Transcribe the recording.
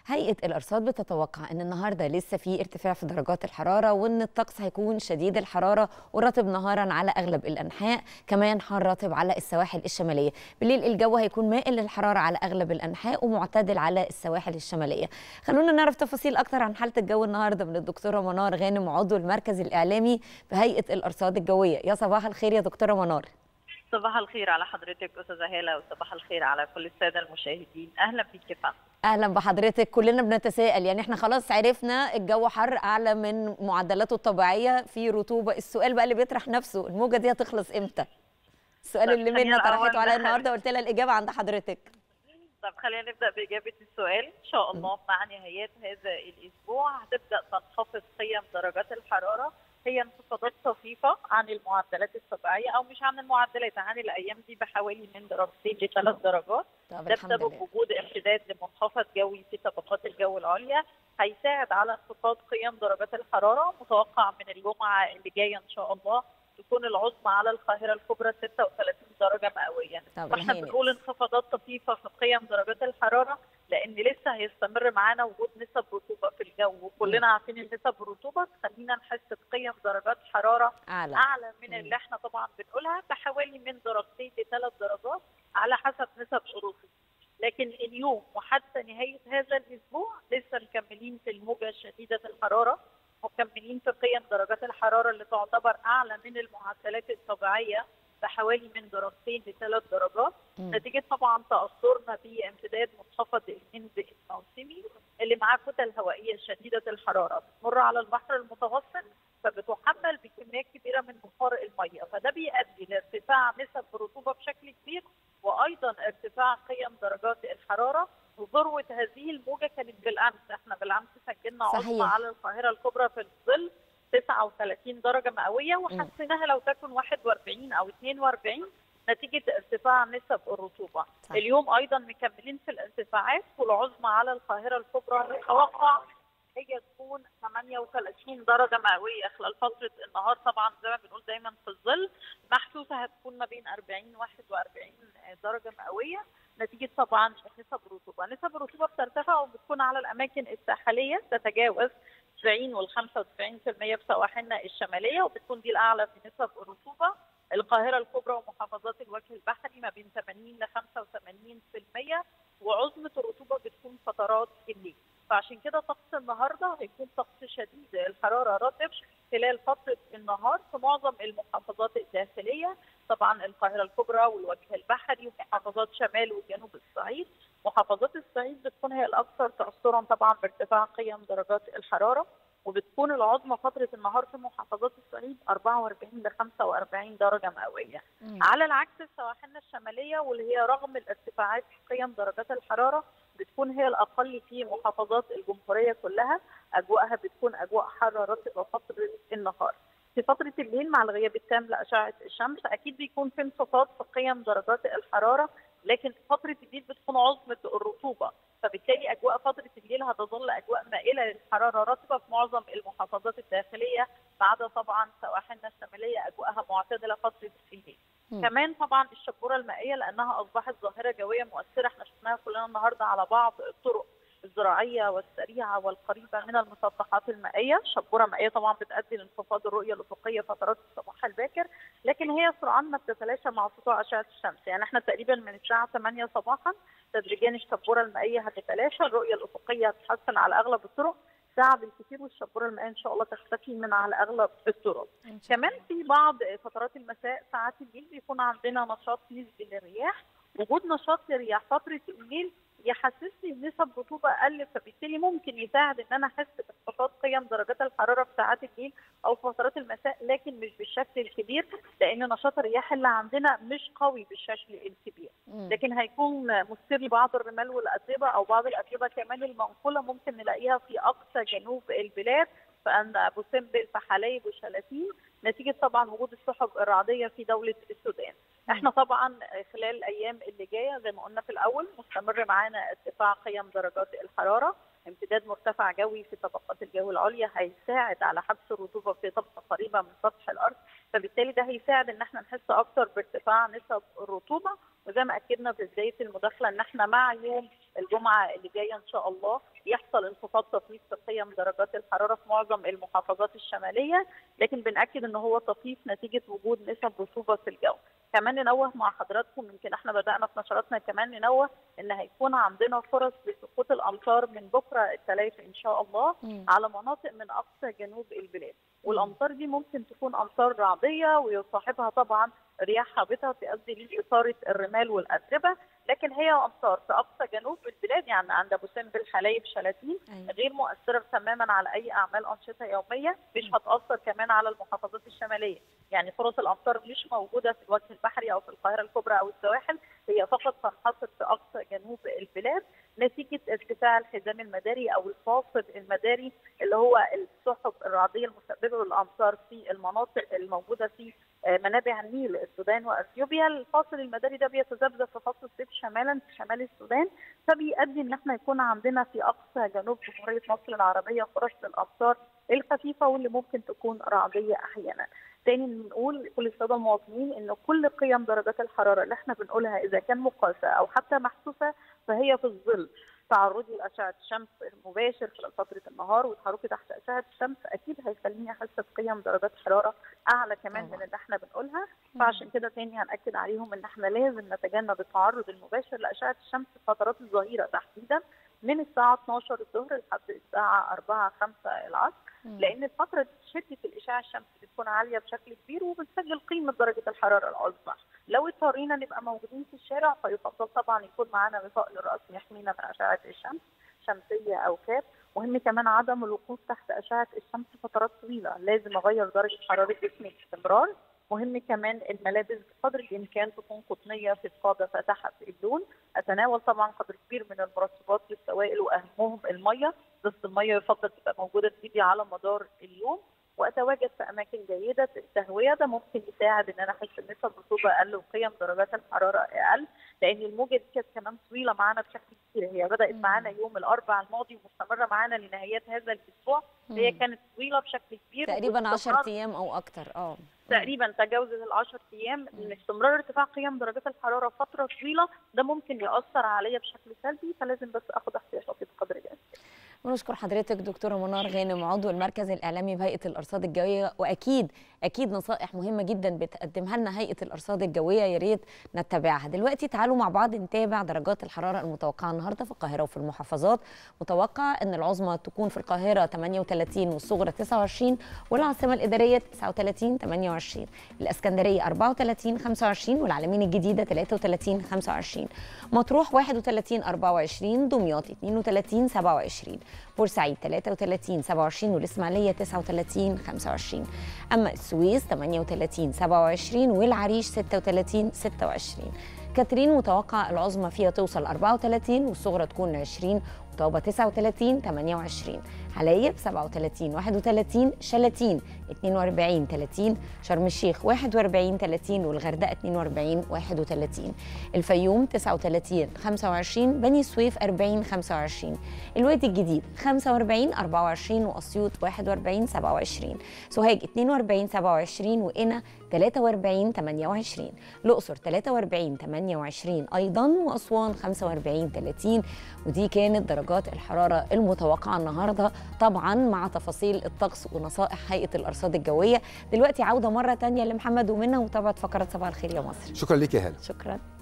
هيئة الأرصاد بتتوقع أن النهاردة لسه في ارتفاع في درجات الحرارة وأن الطقس هيكون شديد الحرارة ورطب نهارا على أغلب الأنحاء كمان حار رطب على السواحل الشمالية بالليل الجو هيكون مائل للحرارة على أغلب الأنحاء ومعتدل على السواحل الشمالية خلونا نعرف تفاصيل أكتر عن حالة الجو النهاردة من الدكتورة منار غانم عضو المركز الإعلامي بهيئة الأرصاد الجوية يا صباح الخير يا دكتورة منار صباح الخير على حضرتك استاذه هاله وصباح الخير على كل الساده المشاهدين اهلا بيك يا فندم اهلا بحضرتك كلنا بنتساءل يعني احنا خلاص عرفنا الجو حر اعلى من معدلاته الطبيعيه في رطوبه السؤال بقى اللي بيطرح نفسه الموجه دي هتخلص امتى السؤال اللي منى طرحته عليا النهارده قلت لها الاجابه عند حضرتك طب خلينا نبدا باجابه السؤال ان شاء الله مع نهايات هذا الاسبوع هتبدا تنخفض قيم درجات الحراره هي انخفاضات طفيفه عن المعدلات الطبيعيه او مش عن المعدلات عن الايام دي بحوالي من درجتين لثلاث درجات ده بسبب وجود امتداد لمنخفض جوي في طبقات الجو العليا هيساعد على انخفاض قيم درجات الحراره متوقع من الجمعه اللي جايه ان شاء الله تكون العظمى على القاهره الكبرى 36 درجه مئويه فاحنا بنقول انخفاضات طفيفه في قيم درجات الحراره لان لسه هيستمر معانا وجود نسب رطوبه في الجو وكلنا عارفين ان نسب الرطوبه تخلينا نحس بقيم درجات حراره اعلى, أعلى من اللي احنا طبعا بنقولها بحوالي من درجتين لثلاث درجات على حسب نسب الرطوبه لكن اليوم وحتى نهايه هذا الاسبوع لسه مكملين في الموجه شديده الحراره مكملين في قيم درجات الحراره اللي تعتبر اعلى من المعدلات الطبيعيه بحوالي من درجتين لثلاث درجات م. نتيجه طبعا تاثرنا بامتداد منخفض الهند الموسمي اللي معاه كتل هوائيه شديده الحراره بتمر على البحر المتوسط فبتحمل بكميات كبيره من بخار الميه فده بيؤدي لارتفاع نسب الرطوبه بشكل كبير وايضا ارتفاع قيم درجات الحراره وذروه هذه الموجه كانت بالامس احنا بالامس سجلنا عظمى على القاهره الكبرى في الظل 39 درجه مئويه وحسيناها لو تكن 41 او 42 نتيجه ارتفاع نسب الرطوبه. صح. اليوم ايضا مكملين في الارتفاعات والعظمى على القاهره الكبرى متوقع هي تكون 38 درجه مئويه خلال فتره النهار طبعا زي ما بنقول دايما في الظل محسوسه هتكون ما بين 40 41 درجه مئويه نتيجه طبعا نسب الرطوبه، نسب الرطوبه بترتفع وبتكون على الاماكن الساحليه تتجاوز 90 وال 95% بسواحلنا الشماليه وبتكون دي الاعلى في نسب الرطوبه القاهره الكبرى ومحافظات الوجه البحري ما بين 80 ل 85% وعظمه الرطوبه بتكون فترات الليل فعشان كده طقس النهارده هيكون طقس شديد الحراره رطب خلال فتره النهار في معظم المحافظات الداخليه طبعا القاهره الكبرى والوجه البحري ومحافظات شمال وجنوب الصعيد محافظات الصعيد بتكون هي الاكثر تاثرا طبعا بارتفاع قيم درجات الحراره وبتكون العظمى فتره النهار في محافظات الصعيد 44 ل 45 درجه مئويه. على العكس سواحلنا الشماليه واللي هي رغم الارتفاعات في قيم درجات الحراره بتكون هي الاقل في محافظات الجمهوريه كلها، اجواءها بتكون اجواء حاره رطبه فتره النهار. في فتره الليل مع الغياب التام لاشعه الشمس اكيد بيكون في انخفاض في قيم درجات الحراره لكن فتره الليل بتكون عظمه الرطوبه فبالتالي اجواء فتره الليل هتظل اجواء مائله للحراره رطبه في معظم المحافظات الداخليه ما عدا طبعا سواحلنا الشماليه اجواءها معتدله فتره الليل. كمان طبعا الشبوره المائيه لانها اصبحت ظاهره جويه مؤثره احنا شفناها كلنا النهارده على بعض الطرق الزراعيه والسريعه والقريبه من المسطحات المائيه، شبوره مائيه طبعا بتؤدي لانخفاض الرؤيه الافقيه فترات الصباح الباكر، لكن هي سرعان ما بتتلاشى مع سطوع اشعه الشمس، يعني احنا تقريبا من الساعه 8 صباحا تدريجيا الشبوره المائيه هتتلاشى، الرؤيه الافقيه هتتحسن على اغلب الطرق، ساعة بالكثير والشبورة المائية إن شاء الله تختفي من على أغلب الطرق. كمان في بعض فترات المساء ساعات الليل بيكون عندنا نشاط نسبي للرياح، وجود نشاط للرياح فترة الليل يحسسني بنسب رطوبه اقل فبالتالي ممكن يساعد ان انا احس بانخفاض قيم درجات الحراره في ساعات الليل او في فترات المساء لكن مش بالشكل الكبير لان نشاط الرياح اللي عندنا مش قوي بالشكل الكبير لكن هيكون مثير لبعض الرمال والاتربه او بعض الاتربه كمان المنقوله ممكن نلاقيها في اقصى جنوب البلاد فان ابو سمبل في حلايب وشلاتين نتيجه طبعا وجود السحب الرعديه في دوله السودان. احنا طبعا خلال الايام اللي جايه زي ما قلنا في الاول مستمر معانا ارتفاع قيم درجات الحراره امتداد مرتفع جوي في طبقات الجو العليا هيساعد على حبس الرطوبه في طبقه قريبه من سطح الارض فبالتالي ده هيساعد ان احنا نحس اكتر بارتفاع نسب الرطوبه وزي ما اكدنا في بدايه المداخله ان احنا مع يوم الجمعه اللي جايه ان شاء الله يحصل انخفاض طفيف في قيم درجات الحراره في معظم المحافظات الشماليه لكن بناكد ان هو طفيف نتيجه وجود نسب رطوبه في الجو كمان ننوه مع حضراتكم يمكن احنا بدانا في نشراتنا كمان ننوه ان هيكون عندنا فرص لسقوط الامطار من بكره الثلاثاء ان شاء الله مم. على مناطق من اقصى جنوب البلاد والامطار دي ممكن تكون امطار رعديه ويصاحبها طبعا رياح هابطه تؤدي لاثاره الرمال والاتربه لكن هي امطار في اقصى جنوب البلاد يعني عند ابو سمبل حلايب شلاتين أيوة. غير مؤثره تماما على اي اعمال انشطه يوميه مش هتاثر كمان على المحافظات الشماليه يعني فرص الامطار مش موجوده في الوجه البحري او في القاهره الكبرى او السواحل هي فقط تنحصر في اقصى جنوب البلاد نتيجه ارتفاع الحزام المداري او الفاصل المداري اللي هو السحب الرعديه المسببه للامطار في المناطق الموجوده في آه، منابع النيل السودان واثيوبيا الفاصل المداري ده بيتذبذب في فصل الصيف شمالا في شمال السودان فبيؤدي ان احنا يكون عندنا في اقصى جنوب جمهوريه مصر العربيه فرص للامطار الخفيفه واللي ممكن تكون رعديه احيانا. تاني بنقول لكل الساده المواطنين ان كل قيم درجات الحراره اللي احنا بنقولها اذا كان مقاسه او حتى محسوسه فهي في الظل. تعرضي لاشعه الشمس المباشر خلال فتره النهار وتحركي تحت اشعه الشمس اكيد هيخليني احس بقيم درجات حراره اعلى كمان طبعاً. من اللي احنا بنقولها فعشان كده تاني هنأكد عليهم ان احنا لازم نتجنب التعرض المباشر لاشعه الشمس في فترات الظهيره تحديدا من الساعه 12 الظهر لحد الساعه 4 5 العصر مم. لان الفتره دي شده الاشعاع الشمسي بتكون عاليه بشكل كبير وبنسجل قيمه درجه الحراره العظمى لو اضطرينا نبقى موجودين في الشارع فيفضل طبعا يكون معانا وقاء للراس يحمينا من اشعه الشمس شمسيه او كاب مهم كمان عدم الوقوف تحت اشعه الشمس فترات طويله لازم اغير درجه حراره جسمي باستمرار مهم كمان الملابس بقدر الامكان تكون قطنيه في القاده فاتحه اللون اتناول طبعا قدر كبير من المرطبات والسوائل واهمهم الميه ضغط الميه يفضل تبقى موجوده في ايدي على مدار اليوم واتواجد في اماكن جيده التهويه ده ممكن يساعد ان انا احس ان نسب الرطوبه اقل وقيم درجات الحراره اقل لان الموجه دي كانت كمان طويله معانا بشكل كبير هي بدات مم. معانا يوم الاربعاء الماضي ومستمره معانا لنهايات هذا الاسبوع هي مم. كانت طويله بشكل كبير تقريبا 10 وباستمرار ايام او اكتر اه تقريبا تجاوزت ال 10 ايام من استمرار ارتفاع قيم درجات الحراره فتره طويله ده ممكن ياثر عليا بشكل سلبي فلازم بس اخد احتياطاتي بقدر الامكان ونشكر حضرتك دكتوره منار غانم عضو المركز الاعلامي بهيئه الارصاد الجويه واكيد اكيد نصائح مهمه جدا بتقدمها لنا هيئه الارصاد الجويه يا ريت نتبعها دلوقتي تعالوا مع بعض نتابع درجات الحراره المتوقعه النهارده في القاهره وفي المحافظات متوقع ان العظمى تكون في القاهره 38 والصغرى 29 والعاصمه الاداريه 39 28 الاسكندريه 34 25 والعلمين الجديده 33 25 مطروح 31 24 دمياط 32 27 بورسعيد 33 27 والاسماعيليه 39 25 اما السويس 38 27 والعريش 36 26 كاترين متوقع العظمى فيها توصل 34 والصغرى تكون 20 وطابة 39 28 حلايب 37 31 شلاتين 42 30 شرم الشيخ 41 30 والغردقة 42 31 الفيوم 39 25 بني سويف 40 25 الوادي الجديد 45 24 واسيوط 41 27 سوهاج 42 27 وقنا 43 28 الاقصر 43 28 ايضا واسوان 45 30 ودي كانت درجات الحراره المتوقعه النهارده طبعا مع تفاصيل الطقس ونصائح هيئه الارصاد الجويه دلوقتي عوده مره تانية لمحمد ومنى ومتابعه فقره صباح الخير يا مصر شكرا لك يا هلا شكرا